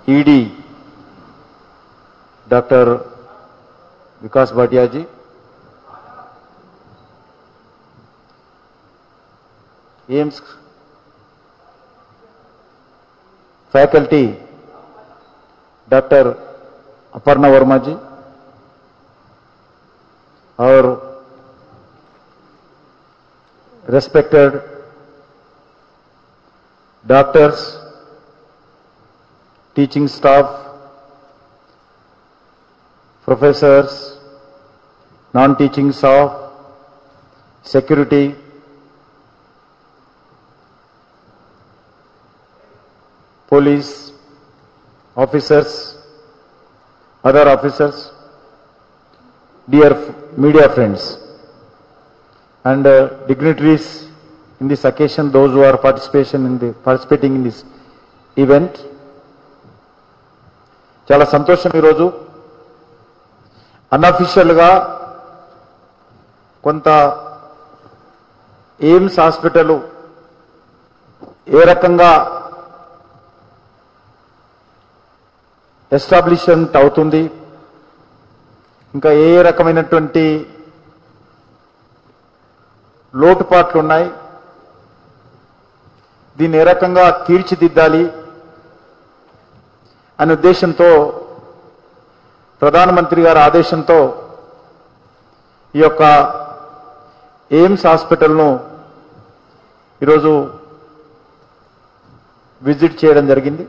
ED doctor Vikas Bhatia ji AIIMS faculty doctor Aparna Varma ji और respected doctors, teaching staff, professors, non-teaching staff, security, police, officers, other officers, dear f- media friends, and uh, dignitaries in this occasion, those who are participation in the participating in this event. చాలా సంతోషం ఈరోజు అన్అఫీషియల్గా కొంత AIIMS hospital ఏ రకంగా establishment అవుతుంది ఇంకా ఏ ఏ రకమైనటువంటి లోటుపాట్లు ఉన్నాయి దీన్ని ఏ రకంగా తీర్చిదిద్దాలి అనే ఉద్దేశంతో ప్రధానమంత్రి గారి ఆదేశంతో ఈ యొక్క ఎయిమ్స్ హాస్పిటల్ను ఈరోజు విజిట్ చేయడం జరిగింది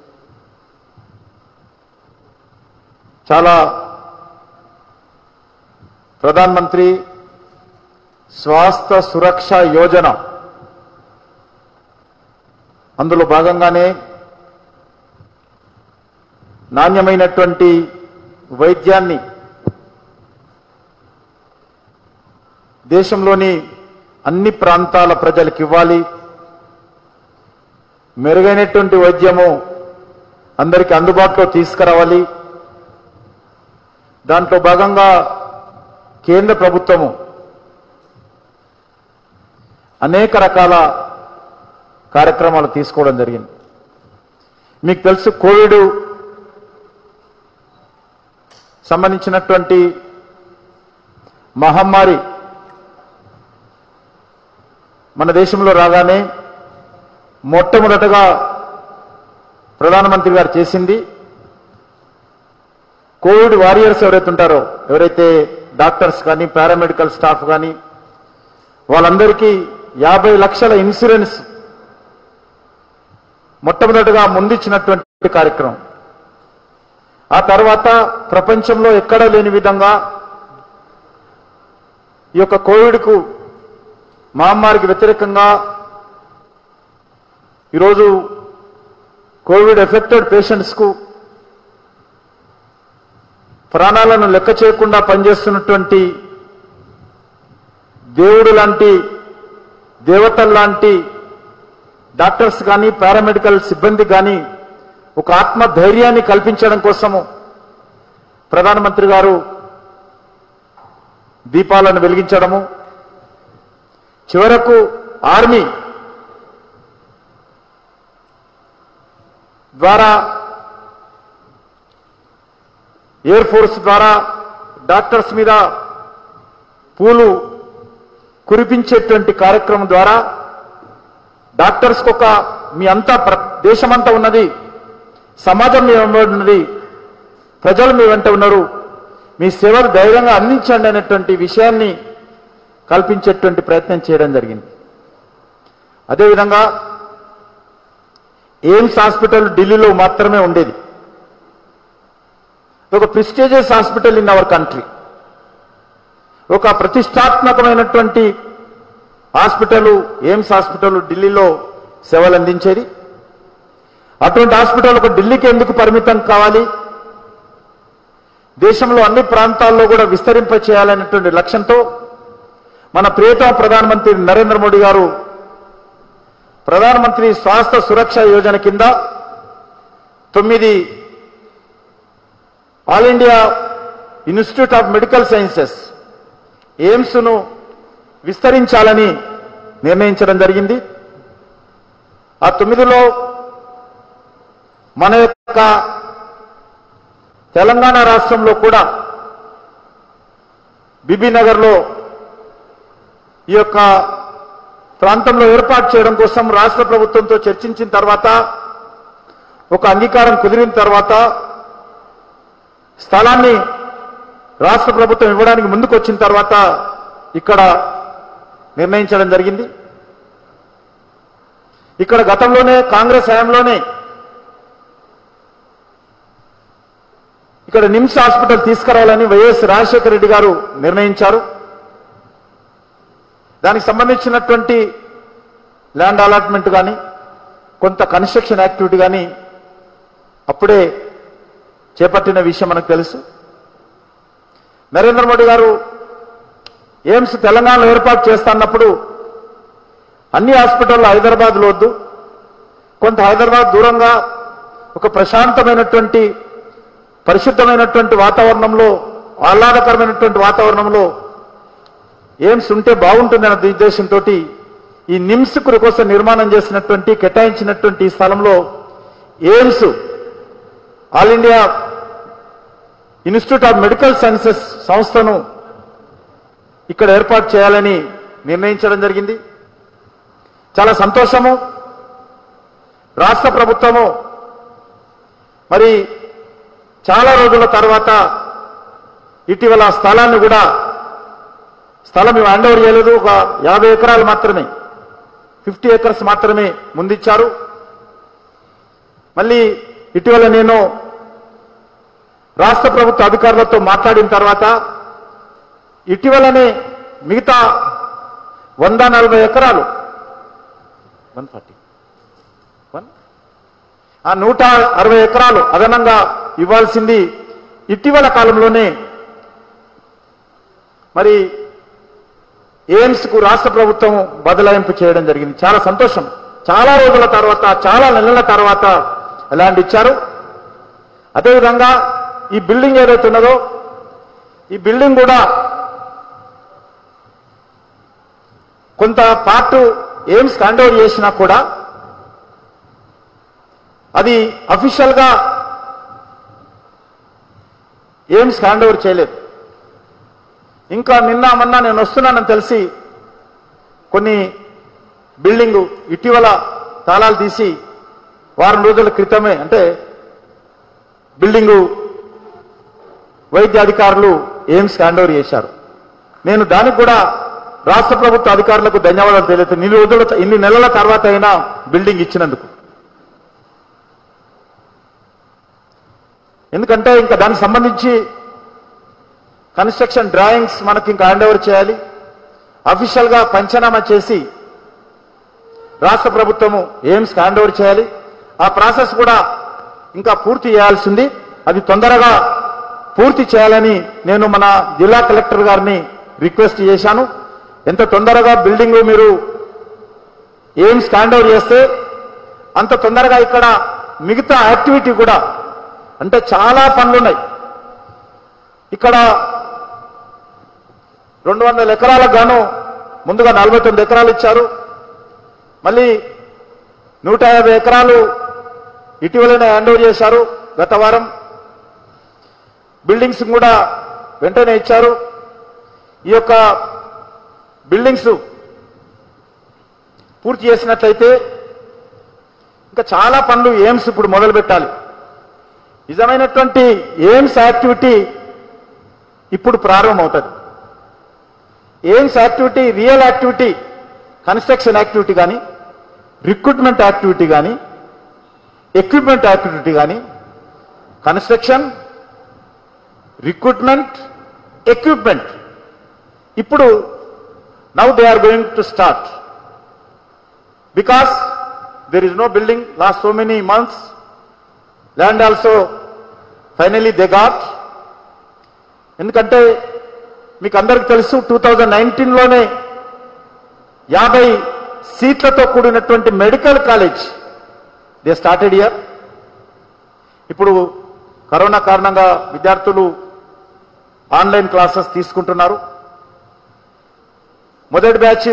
చాలా ప్రధానమంత్రి స్వాస్థ్య సురక్ష యోజన అందులో భాగంగానే నాణ్యమైనటువంటి వైద్యాన్ని దేశంలోని అన్ని ప్రాంతాల ప్రజలకు ఇవ్వాలి మెరుగైనటువంటి వైద్యము అందరికీ అందుబాటులో తీసుకురావాలి దాంట్లో భాగంగా కేంద్ర ప్రభుత్వము అనేక రకాల కార్యక్రమాలు తీసుకోవడం జరిగింది మీకు తెలుసు కోవిడ్ సంబంధించినటువంటి మహమ్మారి మన దేశంలో రాగానే మొట్టమొదటగా ప్రధానమంత్రి గారు చేసింది కోవిడ్ వారియర్స్ ఎవరైతే ఉంటారో ఎవరైతే డాక్టర్స్ కానీ పారామెడికల్ స్టాఫ్ కానీ వాళ్ళందరికీ యాభై లక్షల ఇన్సూరెన్స్ మొట్టమొదటిగా ముందిచ్చినటువంటి కార్యక్రమం ఆ తర్వాత ప్రపంచంలో ఎక్కడా లేని విధంగా ఈ యొక్క కోవిడ్కు మహమ్మారికి వ్యతిరేకంగా ఈరోజు కోవిడ్ ఎఫెక్టెడ్ పేషెంట్స్కు ప్రాణాలను లెక్క చేయకుండా పనిచేస్తున్నటువంటి దేవుడు లాంటి దేవతల లాంటి డాక్టర్స్ కానీ పారామెడికల్ సిబ్బంది కానీ ఒక ఆత్మ ధైర్యాన్ని కల్పించడం కోసము ప్రధానమంత్రి గారు దీపాలను వెలిగించడము చివరకు ఆర్మీ ద్వారా ఎయిర్ ఫోర్స్ ద్వారా డాక్టర్స్ మీద పూలు కురిపించేటువంటి కార్యక్రమం ద్వారా డాక్టర్స్ ఒక మీ అంతా ప్ర- దేశమంతా ఉన్నది సమాజం మీ వెంట ఉన్నది ప్రజలు మీ వెంట ఉన్నారు మీ సేవలు ధైర్యంగా అందించండి అనేటువంటి విషయాన్ని కల్పించేటువంటి ప్రయత్నం చేయడం జరిగింది అదేవిధంగా ఎయిమ్స్ హాస్పిటల్ ఢిల్లీలో మాత్రమే ఉండేది ఒక prestigious hospital in our country ఒక ప్రతిష్టాత్మకమైనటువంటి హాస్పిటల్ ఎయిమ్స్ హాస్పిటల్ ఢిల్లీలో సేవలు అందించేది అటువంటి హాస్పిటల్ ఒక ఢిల్లీకి ఎందుకు పరిమితం కావాలి దేశంలో అన్ని ప్రాంతాల్లో కూడా విస్తరింప చేయాలనేటువంటి లక్ష్యంతో మన ప్రియతమ ప్రధానమంత్రి నరేంద్ర మోడీ గారు ప్రధానమంత్రి స్వాస్థ్య సురక్ష యోజన కింద తొమ్మిది All India Institute of Medical Sciences ఎయిమ్స్ను విస్తరించాలని నిర్ణయించడం జరిగింది ఆ తొమ్మిదిలో మన యొక్క తెలంగాణ రాష్ట్రంలో కూడా బీబీనగర్లో ఈ యొక్క ప్రాంతంలో ఏర్పాటు చేయడం కోసం రాష్ట్ర ప్రభుత్వంతో చర్చించిన తర్వాత ఒక అంగీకారం కుదిరిన తర్వాత స్థలాన్ని రాష్ట్ర ప్రభుత్వం ఇవ్వడానికి ముందుకు వచ్చిన తర్వాత ఇక్కడ నిర్ణయించడం జరిగింది ఇక్కడ గతంలోనే కాంగ్రెస్ హయాంలోనే ఇక్కడ నిమ్స్ హాస్పిటల్ తీసుకురావాలని వైఎస్ రాజశేఖర రెడ్డి గారు నిర్ణయించారు దానికి సంబంధించినటువంటి ల్యాండ్ అలాట్మెంట్ కానీ కొంత కన్స్ట్రక్షన్ యాక్టివిటీ కానీ అప్పుడే చేపట్టిన విషయం మనకు తెలుసు నరేంద్ర మోడీ గారు ఎయిమ్స్ తెలంగాణలో ఏర్పాటు చేస్తున్నప్పుడు అన్ని హాస్పిటల్లో హైదరాబాద్లో వద్దు కొంత హైదరాబాద్ దూరంగా ఒక ప్రశాంతమైనటువంటి పరిశుద్ధమైనటువంటి వాతావరణంలో ఆహ్లాదకరమైనటువంటి వాతావరణంలో ఎయిమ్స్ ఉంటే బాగుంటుందన్న ఉద్దేశంతో ఈ నిమ్స్ కోసం నిర్మాణం చేసినటువంటి కేటాయించినటువంటి ఈ స్థలంలో AIIMS All India Institute of Medical Sciences సంస్థను ఇక్కడ ఏర్పాటు చేయాలని నిర్ణయించడం జరిగింది చాలా సంతోషము రాష్ట్ర ప్రభుత్వము మరి చాలా రోజుల తర్వాత ఇటీవల స్థలాన్ని కూడా స్థలం మేము హ్యాండ్ ఓవర్ చేయలేదు ఒక యాభై ఎకరాలు మాత్రమే ఫిఫ్టీ ఎకర్స్ మాత్రమే ముందిచ్చారు మళ్ళీ ఇటీవల నేను రాష్ట్ర ప్రభుత్వ అధికారులతో మాట్లాడిన తర్వాత ఇటీవలనే మిగతా వంద నలభై ఎకరాలు వన్ ఫార్టీ వన్ ఆ నూట అరవై ఎకరాలు అదనంగా ఇవ్వాల్సింది ఇటీవల కాలంలోనే మరి ఎయిమ్స్ కు రాష్ట్ర ప్రభుత్వం బదలాయింపు చేయడం జరిగింది చాలా సంతోషం చాలా రోజుల తర్వాత చాలా నెలల తర్వాత ఎలాంటి ఇచ్చారు అదేవిధంగా ఈ బిల్డింగ్ ఏదైతే ఉన్నదో ఈ బిల్డింగ్ కూడా కొంత పార్ట్ ఎయిమ్స్ హ్యాండ్ ఓవర్ చేసినా కూడా అది అఫీషియల్ గా ఎయిమ్స్ హ్యాండ్ ఓవర్ చేయలేదు ఇంకా నిన్న మొన్న నేను వస్తున్నానని తెలిసి కొన్ని బిల్డింగు ఇటీవల తాళాలు తీసి వారం రోజుల క్రితమే అంటే బిల్డింగు వైద్య అధికారులు ఎయిమ్స్ హ్యాండ్ ఓవర్ చేశారు నేను దానికి కూడా రాష్ట్ర ప్రభుత్వ అధికారులకు ధన్యవాదాలు తెలియదు ఇన్ని రోజుల ఇన్ని నెలల తర్వాత అయినా బిల్డింగ్ ఇచ్చినందుకు ఎందుకంటే ఇంకా దానికి సంబంధించి కన్స్ట్రక్షన్ డ్రాయింగ్స్ మనకి ఇంకా హ్యాండ్ ఓవర్ చేయాలి అఫీషియల్ గా పంచనామా చేసి రాష్ట్ర ప్రభుత్వము ఎయిమ్స్ హ్యాండ్ ఓవర్ చేయాలి ఆ ప్రాసెస్ కూడా ఇంకా పూర్తి చేయాల్సింది అది తొందరగా పూర్తి చేయాలని నేను మన జిల్లా కలెక్టర్ గారిని రిక్వెస్ట్ చేశాను ఎంత తొందరగా బిల్డింగ్ మీరు ఎయిమ్స్ హ్యాండ్ ఓవర్ చేస్తే అంత తొందరగా ఇక్కడ మిగతా యాక్టివిటీ కూడా అంటే చాలా పనులున్నాయి ఇక్కడ రెండు వందల ఎకరాలకు గాను ముందుగా నలభై తొమ్మిది ఎకరాలు ఇచ్చారు మళ్ళీ నూట యాభై ఎకరాలు ఇటీవలనే హ్యాండ్ ఓవర్ చేశారు గత వారం బిల్డింగ్స్ కూడా వెంటనే ఇచ్చారు ఈ యొక్క బిల్డింగ్స్ పూర్తి చేసినట్లయితే ఇంకా చాలా పనులు ఎయిమ్స్ ఇప్పుడు మొదలు పెట్టాలి నిజమైనటువంటి ఎయిమ్స్ యాక్టివిటీ ఇప్పుడు ప్రారంభమవుతుంది AIIMS activity real activity construction activity కానీ రిక్రూట్మెంట్ యాక్టివిటీ కానీ ఎక్విప్మెంట్ యాక్టివిటీ కానీ కన్స్ట్రక్షన్ రిక్రూట్మెంట్ ఎక్విప్మెంట్ ఇప్పుడు now they are going to start because there is no building last so many months land also finally they got ఎందుకంటే మీకు అందరికి తెలుసు two thousand నైన్టీన్లోనే యాభై సీట్లతో కూడినటువంటి medical college the started year ఇప్పుడు కరోనా కారణంగా విద్యార్థులు ఆన్లైన్ క్లాసెస్ తీసుకుంటున్నారు మొదటి బ్యాచ్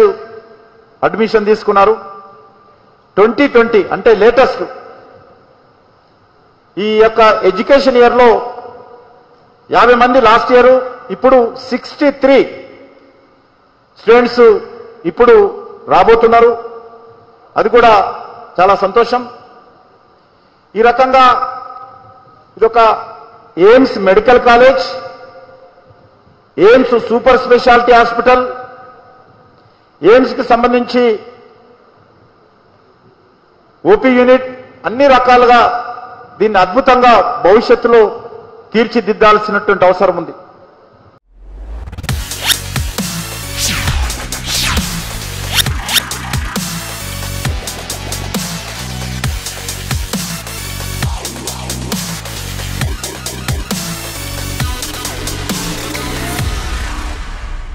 అడ్మిషన్ తీసుకున్నారు ట్వంటీ ట్వంటీ అంటే లేటెస్ట్ ఈ యొక్క ఎడ్యుకేషన్ ఇయర్లో యాభై మంది లాస్ట్ ఇయర్ ఇప్పుడు సిక్స్టీ త్రీ స్టూడెంట్స్ ఇప్పుడు రాబోతున్నారు అది కూడా చాలా సంతోషం ఈ రకంగా ఇదొక AIIMS medical college AIIMS super speciality hospital ఎయిమ్స్కి సంబంధించి ఓపీ యూనిట్ అన్ని రకాలుగా దీన్ని అద్భుతంగా భవిష్యత్తులో తీర్చిదిద్దాల్సినటువంటి అవసరం ఉంది